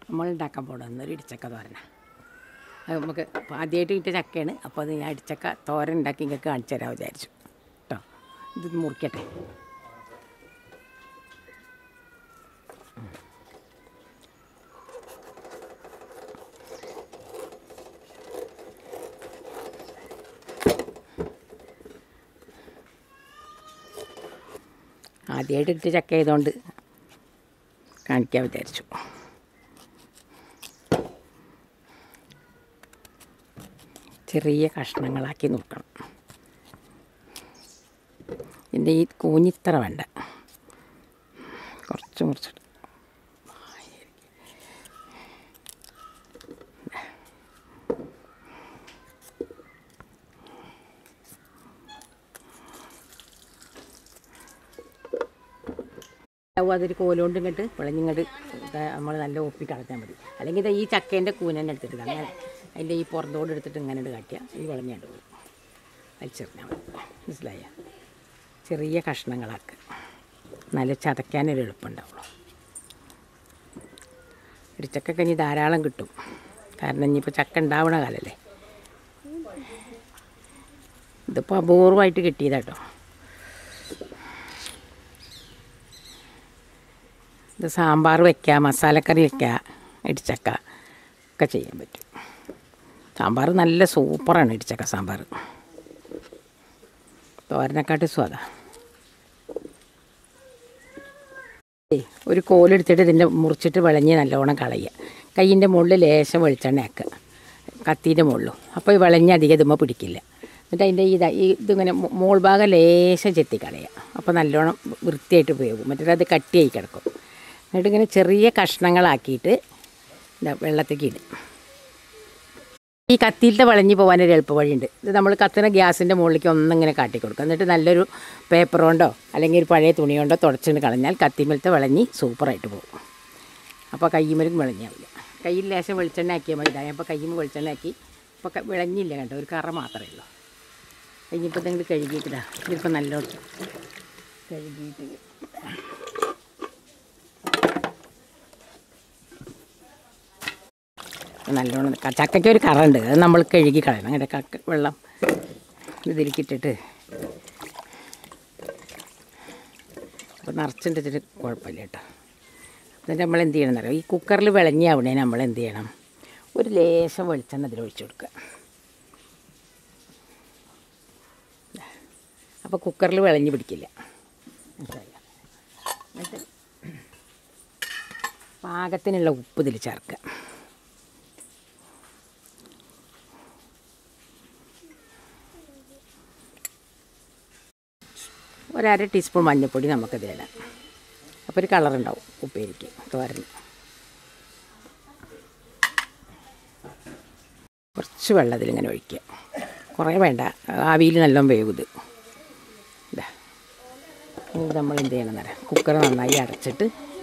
നമ്മൾ ഉണ്ടാക്കാൻ പോകുന്നത് ഒരു ഇടിച്ചക്ക തോരന അത് നമുക്ക് ആദ്യമായിട്ട് കിട്ടിയ ചക്കയാണ് അപ്പോൾ അത് ഞാൻ ഇടിച്ചക്ക തോരൻ ഉണ്ടാക്കി നിങ്ങൾക്ക് കാണിച്ചു തരാൻ വിചാരിച്ചു കേട്ടോ ഇത് മുറിക്കട്ടെ ആദ്യമായിട്ട് കിട്ടിയ ചക്ക ആയതുകൊണ്ട് കാണിക്കാൻ വിചാരിച്ചു ചെറിയ കഷ്ണങ്ങളാക്കി നോക്കണം ഇതിൻ്റെ ഈ കൂഞ്ഞിത്തറ വേണ്ട കുറച്ച് മുറിച്ചിട്ട് അപ്പോൾ അതൊരു കോലുകൊണ്ട് ഇങ്ങോട്ട് വിളഞ്ഞിങ്ങോട്ട് നമ്മൾ നല്ല ഒപ്പി കളഞ്ഞാൽ മതി അല്ലെങ്കിൽ ഇത് ഈ ചക്കേൻ്റെ കൂനന്നെ എടുത്തിട്ട് അങ്ങനെ അതിൻ്റെ ഈ പുറത്തോട് എടുത്തിട്ട് ഇങ്ങനെ ഇട്ട് കാട്ടിയാൽ ഈ വിളഞ്ഞാണ്ട് പോകും വലിച്ചെറിഞ്ഞാൽ മതി മനസ്സിലായ ചെറിയ കഷ്ണങ്ങളാക്കുക നല്ല ചതയ്ക്കാനൊരു എളുപ്പമുണ്ടാവുള്ളൂ ഇടിച്ചക്കൊക്കെ ഇനി ധാരാളം കിട്ടും കാരണം ഇനിയിപ്പോൾ ചക്ക ഉണ്ടാവണ കാലല്ലേ ഇതിപ്പോൾ അപൂർവമായിട്ട് കിട്ടിയതാട്ടോ ഇത് സാമ്പാർ വയ്ക്കുക മസാലക്കറി വയ്ക്കുക ഇടിച്ചക്ക ഒക്കെ ചെയ്യാൻ പറ്റും സാമ്പാർ നല്ല സൂപ്പറാണ് ഇടിച്ചക്ക സാമ്പാർ തോരനെക്കാട്ടി സ്വാദ ഒരു കോലെടുത്തിട്ട് ഇതിൻ്റെ മുറിച്ചിട്ട് വിളഞ്ഞ് നല്ലോണം കളയുക കയ്യിൻ്റെ മുകളിൽ ലേശം വെളിച്ചെണ്ണ ആക്കുക കത്തീൻ്റെ മുകളിലും അപ്പോൾ ഈ വിളഞ്ഞ് അധികം ഇതുമ്പോൾ പിടിക്കില്ല എന്നിട്ട് അതിൻ്റെ ഈ ഈ ഇതിങ്ങനെ മോ- മോൾ ഭാഗം ലേശം ചെത്തി കളയുക അപ്പോൾ നല്ലോണം വൃത്തിയായിട്ട് ഉപയോഗിക്കും മറ്റേത് അത് കട്ടിയായി കിടക്കും എന്നിട്ട് ഇങ്ങനെ ചെറിയ കഷ്ണങ്ങളാക്കിയിട്ട് ഇതാ വെള്ളത്തേക്ക് ഇടും ഈ കത്തിയിലത്തെ വളഞ്ഞ് പോകാനൊരു എളുപ്പ വഴിയുണ്ട് ഇത് നമ്മൾ കത്തുന്ന ഗ്യാസിൻ്റെ മുകളിലേക്ക് ഒന്നിങ്ങനെ കാട്ടി കൊടുക്കുക എന്നിട്ട് നല്ലൊരു പേപ്പർ കൊണ്ടോ അല്ലെങ്കിൽ ഒരു പഴയ തുണി കൊണ്ടോ തുടച്ചിട്ട് കളഞ്ഞാൽ കത്തിമേലത്തെ വിളഞ്ഞി സൂപ്പറായിട്ട് പോകും അപ്പോൾ കയ്യുമലും വിളഞ്ഞാവില്ല കയ്യിൽ ലേശം വെളിച്ചെണ്ണ ആക്കിയാൽ മതി ഇതാ അപ്പോൾ കയ്യുമ്പോൾ വെളിച്ചെണ്ണ ആക്കി ഇപ്പോൾ ക- വിളഞ്ഞില്ല കേട്ടോ ഒരു കറ മാത്രമേ ഉള്ളൂ കഴിഞ്ഞപ്പോൾ നിങ്ങൾ കഴുകിയിട്ടാ ഇതിപ്പോൾ നല്ലോണം കഴുകിയിട്ട് നല്ലോണം ക- ചക്കയ്ക്ക് ഒരു കറ ഉണ്ട് അത് നമ്മൾ കഴുകി കളയണം അങ്ങനെ കക്ക വെള്ളം ഇതിലേക്കിട്ടിട്ട് അപ്പോൾ നിറച്ചിട്ടിട്ട് കുഴപ്പമില്ല കേട്ടോ എന്നിട്ട് നമ്മൾ എന്ത് ചെയ്യണം എന്നറിയോ ഈ കുക്കറിൽ വിളഞ്ഞാവണേ നമ്മൾ എന്ത് ചെയ്യണം ഒരു ലേശം വെളിച്ചെണ്ണ അതിൽ ഒഴിച്ചു കൊടുക്കുക അപ്പോൾ കുക്കറിൽ വിളഞ്ഞ് പിടിക്കില്ല മനസ്സിലായോ? എന്നിട്ട് പാകത്തിനുള്ള ഉപ്പ് ഇതിൽ ചേർക്കുക ഒരര ടീസ്പൂൺ മഞ്ഞൾപ്പൊടി നമുക്കതിലിടാം അപ്പോൾ ഒരു കളറുണ്ടാവും ഉപ്പേരിക്ക് തോരന് കുറച്ച് വെള്ളം ഇതിലിങ്ങനെ ഒഴിക്കുക കുറേ വേണ്ട ആവിയിൽ നല്ലോണം വേവും ഇത് ഇതാ ഇത് നമ്മൾ എന്ത് ചെയ്യണം എന്നറിയാം കുക്കർ നന്നായി അടച്ചിട്ട്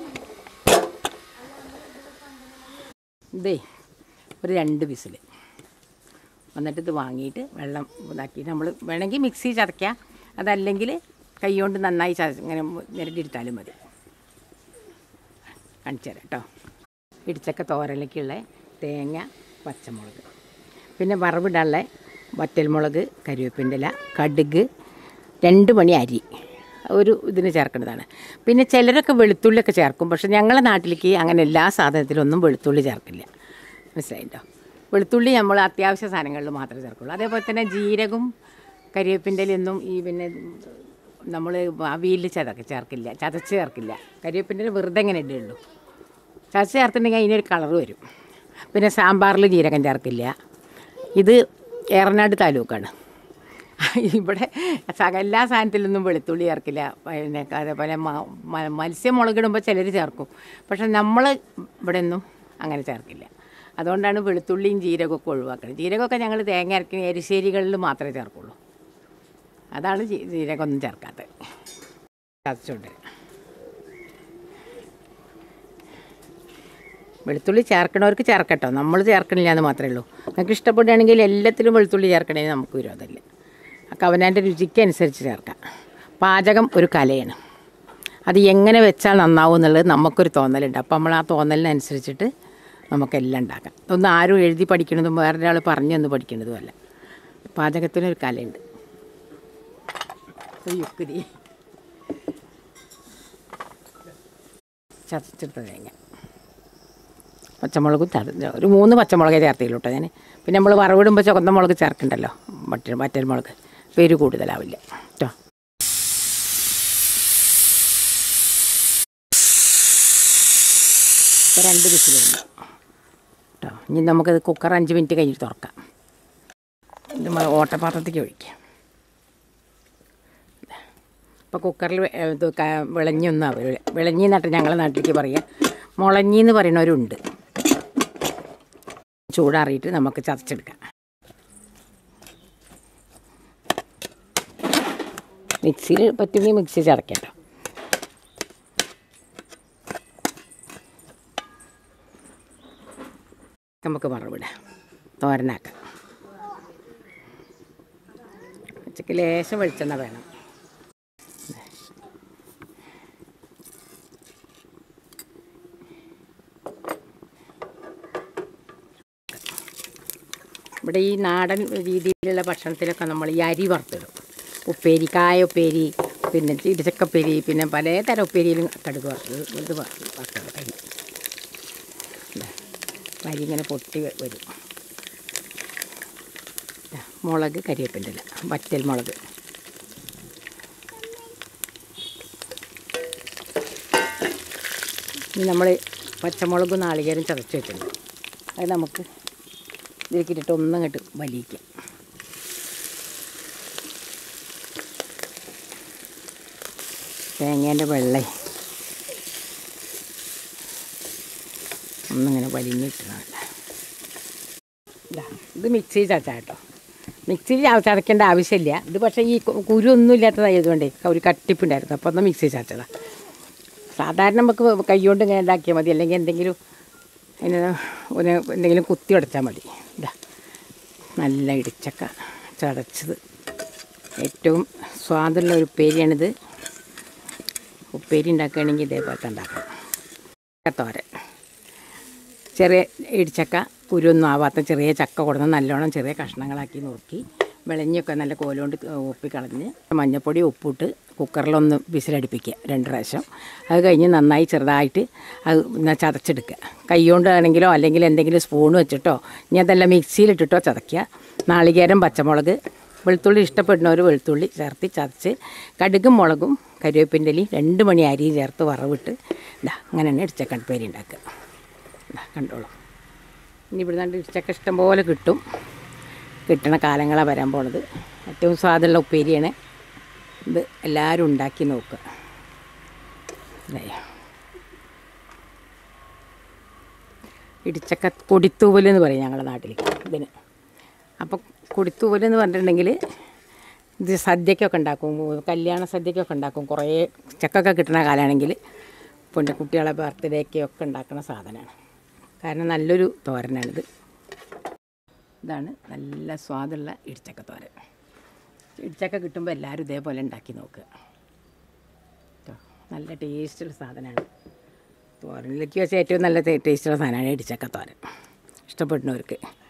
ഇതേ ഒരു രണ്ട് വിസിൽ എന്നിട്ട് ഇത് വാങ്ങിയിട്ട് വെള്ളം ഇതാക്കിയിട്ട് നമ്മൾ വേണമെങ്കിൽ മിക്സി ചതയ്ക്കുക അതല്ലെങ്കിൽ കൈ കൊണ്ട് നന്നായി ചത ഇങ്ങനെ നിരട്ടിയെടുത്താലും മതി കാണിച്ചു തരാം കേട്ടോ ഇടിച്ചക്ക തോരലേക്കുള്ള തേങ്ങ പച്ചമുളക് പിന്നെ വറവിടാനുള്ള വറ്റൽമുളക് കരിവേപ്പിൻ്റെ ഇല കടുക് രണ്ട് മണി അരി ഒരു ഇതിന് ചേർക്കേണ്ടതാണ് പിന്നെ ചിലരൊക്കെ വെളുത്തുള്ളിയൊക്കെ ചേർക്കും പക്ഷെ ഞങ്ങളുടെ നാട്ടിലേക്ക് അങ്ങനെ എല്ലാ സാധനത്തിലൊന്നും വെളുത്തുള്ളി ചേർക്കില്ല മനസ്സിലായിട്ടോ വെളുത്തുള്ളി നമ്മൾ അത്യാവശ്യ സാധനങ്ങളിൽ മാത്രമേ ചേർക്കുള്ളൂ അതേപോലെ തന്നെ ജീരകം കരിവേപ്പിൻ്റെ ഇലയൊന്നും ഈ പിന്നെ നമ്മൾ അവിയിൽ ചതക്ക് ചേർക്കില്ല ചതച്ച് ചേർക്കില്ല കരിവേപ്പിൻ്റെ ഇല വെറുതെ ഇങ്ങനെ ഇടുള്ളൂ ചതച്ച് ചേർത്തിട്ടുണ്ടെങ്കിൽ അതിനൊരു കളർ വരും പിന്നെ സാമ്പാറിൽ ജീരകം ചേർക്കില്ല ഇത് ഏറനാട് താലൂക്കാണ് ഇവിടെ സക- എല്ലാ സാധനത്തിലൊന്നും വെളുത്തുള്ളി ചേർക്കില്ല പിന്നെ അതേപോലെ മ- മ- മത്സ്യം മുളകിടുമ്പോൾ ചിലർ ചേർക്കും പക്ഷെ നമ്മൾ ഇവിടെ ഒന്നും അങ്ങനെ ചേർക്കില്ല അതുകൊണ്ടാണ് വെളുത്തുള്ളിയും ജീരകമൊക്കെ ഒഴിവാക്കുന്നത് ജീരകമൊക്കെ ഞങ്ങൾ തേങ്ങ അരക്കുന്ന എരിശ്ശേരികളിൽ മാത്രമേ ചേർക്കുള്ളൂ അതാണ് ജീ- ജീരകമൊന്നും ചേർക്കാത്തത് ചതച്ചുകൊണ്ട് വെളുത്തുള്ളി ചേർക്കണവർക്ക് ചേർക്കട്ടോ നമ്മൾ ചേർക്കണില്ല എന്ന് മാത്രമേ ഉള്ളൂ നിങ്ങൾക്ക് ഇഷ്ടപ്പെടുകയാണെങ്കിൽ എല്ലാത്തിലും വെളുത്തുള്ളി ചേർക്കണമെങ്കിൽ നമുക്ക് വിരോധമില്ല ഒക്കെ അവനവൻ്റെ രുചിക്ക് അനുസരിച്ച് ചേർക്കാം പാചകം ഒരു കലയാണ് അത് എങ്ങനെ വെച്ചാൽ നന്നാവും എന്നുള്ളത് നമുക്കൊരു തോന്നലുണ്ട് അപ്പോൾ നമ്മൾ ആ തോന്നലിനനുസരിച്ചിട്ട് നമുക്കെല്ലാം ഉണ്ടാക്കാം ഒന്നും ആരും എഴുതി പഠിക്കണതും വേറൊരാൾ പറഞ്ഞൊന്ന് പഠിക്കണതുമല്ല പാചകത്തിനൊരു കലയുണ്ട് ഒരു യുക്തി ചതച്ചെടുത്ത തേങ്ങ പച്ചമുളകും ചത ഒരു മൂന്ന് പച്ചമുളകേ ചേർത്തില്ല കേട്ടോ ഞാൻ പിന്നെ നമ്മൾ വറവിടുമ്പോൾ ചുവന്ന മുളക് ചേർക്കണ്ടല്ലോ മറ്റേ മറ്റേ മുളക് പേര് കൂടുതലാവില്ല കേട്ടോ ഇപ്പോൾ രണ്ട് വിസിലുണ്ട് കേട്ടോ ഇനി നമുക്കത് കുക്കർ അഞ്ച് മിനിറ്റ് കഴിഞ്ഞിട്ട് തുറക്കാം ഇത് മ- ഓട്ടപാത്രത്തേക്ക് ഒഴിക്കാം ഇപ്പോൾ കുക്കറിൽ വെ- ഏ, ഇത് ക- വിളഞ്ഞൊന്നും അവർ വിളഞ്ഞി എന്നിട്ട് ഞങ്ങളെ നാട്ടിലേക്ക് പറയുക മുളഞ്ഞി എന്ന് പറയുന്നവരുണ്ട് ചൂടാറിയിട്ട് നമുക്ക് ചതച്ചെടുക്കാം മിക്സിയിൽ പറ്റുമെങ്കിൽ മിക്സി ചതക്കാം കേട്ടോ നമുക്ക് വറവിടാം തോരനാക്കാം ഉച്ചയ്ക്ക് ലേശം വെളിച്ചെണ്ണ വേണം ഇവിടെ ഈ നാടൻ രീതിയിലുള്ള ഭക്ഷണത്തിലൊക്കെ നമ്മൾ ഈ അരി വറുത്തിടും ഉപ്പേരി കായ ഉപ്പേരി പിന്നെ ഇടിച്ചക്കപ്പേരി പിന്നെ പലതരം ഉപ്പേരിയിലും കടുക് വറുത്തത് ഇത് വറുത്ത് വറുത്തത് കഴിഞ്ഞു ദാ, അരി ഇങ്ങനെ പൊട്ടി വ- വരും ദാ, മുളക് കരിവേപ്പിൻ്റെ ഇല വറ്റൽ മുളക് ഇനി നമ്മൾ പച്ചമുളകും നാളികേരം ചതച്ച് വെച്ചിട്ടുണ്ട് അത് നമുക്ക് ഇതിലേക്ക് ഇട്ടിട്ട് ഒന്നും ഇങ്ങോട്ട് വലിയിക്കാം തേങ്ങേൻ്റെ വെള്ളേ ഒന്നിങ്ങനെ വലിഞ്ഞിട്ടുണ്ടല്ല ഇത് മിക്സി ചതച്ചാ കേട്ടോ മിക്സി ചതക്കേണ്ട ആവശ്യമില്ല ഇത് പക്ഷേ ഈ കു- കുരുവൊന്നും ഇല്ലാത്തതായതുകൊണ്ടേ ഒരു കട്ടിപ്പുണ്ടായിരുന്നു അപ്പോൾ ഒന്ന് മിക്സി ചതച്ചതാ സാധാരണ നമുക്ക് കൈകൊണ്ട് ഇങ്ങനെ ഉണ്ടാക്കിയാൽ മതി അല്ലെങ്കിൽ എന്തെങ്കിലും അതിന് ഒരു എന്തെങ്കിലും കുത്തി ഉടച്ചാൽ മതി ഇതാ നല്ല ഇടിച്ചക്ക ചതച്ചത് ഏറ്റവും സ്വാദുള്ള ഒരു ഉപ്പേരിയാണിത് ഉപ്പേരി ഉണ്ടാക്കുകയാണെങ്കിൽ ഇതേപോലത്തെ ഉണ്ടാക്കണം തോരൻ ചെറിയ ഇടിച്ചക്ക കുരുവൊന്നും ആവാത്ത ചെറിയ ചക്ക കൊടുന്ന് നല്ലോണം ചെറിയ കഷ്ണങ്ങളാക്കി നുറുക്കി വിളഞ്ഞൊക്കെ നല്ല കോലുകൊണ്ട് ഉപ്പി കളഞ്ഞ് മഞ്ഞൾപ്പൊടി ഉപ്പിട്ട് കുക്കറിലൊന്ന് വിസിലടിപ്പിക്കുക രണ്ട് പ്രാവശ്യം അത് കഴിഞ്ഞ് നന്നായി ചെറുതായിട്ട് അത് ഇങ്ങനെ ചതച്ചെടുക്കുക കൈകൊണ്ടാണെങ്കിലോ അല്ലെങ്കിൽ എന്തെങ്കിലും സ്പൂൺ വെച്ചിട്ടോ ഇനി അതെല്ലാം മിക്സിയിലിട്ടിട്ടോ ചതയ്ക്കുക നാളികേരം പച്ചമുളക് വെളുത്തുള്ളി ഇഷ്ടപ്പെടുന്നവർ വെളുത്തുള്ളി ചേർത്ത് ചതച്ച് കടുകും മുളകും കരിവേപ്പിൻ്റെ ഇലയും രണ്ട് മണി അരിയും ചേർത്ത് വറവിട്ട് ഇതാ അങ്ങനെ തന്നെ ഇടിച്ചക്കപ്പേരി ഉണ്ടാക്കുക ദാ കണ്ടോളൂ ഇനി ഇവിടെ നിന്ന് ഇടിച്ചക്ക ഇഷ്ടം പോലെ കിട്ടും കിട്ടണ കാലങ്ങളാണ് വരാൻ പോണത് ഏറ്റവും സ്വാദുള്ള ഉപ്പേരിയാണ് ഇത് എല്ലാവരും ഉണ്ടാക്കി നോക്കുക അല്ലേ ഇടിച്ചക്ക കൊടിത്തൂവൽ എന്ന് പറയും ഞങ്ങളുടെ നാട്ടിൽ ഇതിന് അപ്പോൾ കൊടിത്തൂവൽ എന്ന് പറഞ്ഞിട്ടുണ്ടെങ്കിൽ ഇത് സദ്യക്കൊക്കെ ഉണ്ടാക്കും കല്യാണ സദ്യക്കൊക്കെ ഉണ്ടാക്കും കുറേ ചക്കൊക്കെ കിട്ടുന്ന കാലമാണെങ്കിൽ പിന്നെ കുട്ടികളെ ബർത്ത്ഡേക്ക് ഒക്കെ ഉണ്ടാക്കുന്ന സാധനമാണ് കാരണം നല്ലൊരു തോരനാണിത് ഇതാണ് നല്ല സ്വാദുള്ള ഇടിച്ചക്ക തോരൻ ഇടിച്ചക്ക കിട്ടുമ്പോൾ എല്ലാവരും ഇതേപോലെ ഉണ്ടാക്കി നോക്കുക കേട്ടോ നല്ല ടേസ്റ്റുള്ള സാധനമാണ് തോരനിലേക്ക് വെച്ചാൽ ഏറ്റവും നല്ല ടേസ്റ്റുള്ള സാധനമാണ് ഇടിച്ചക്ക തോരൻ ഇഷ്ടപ്പെടുന്നവർക്ക്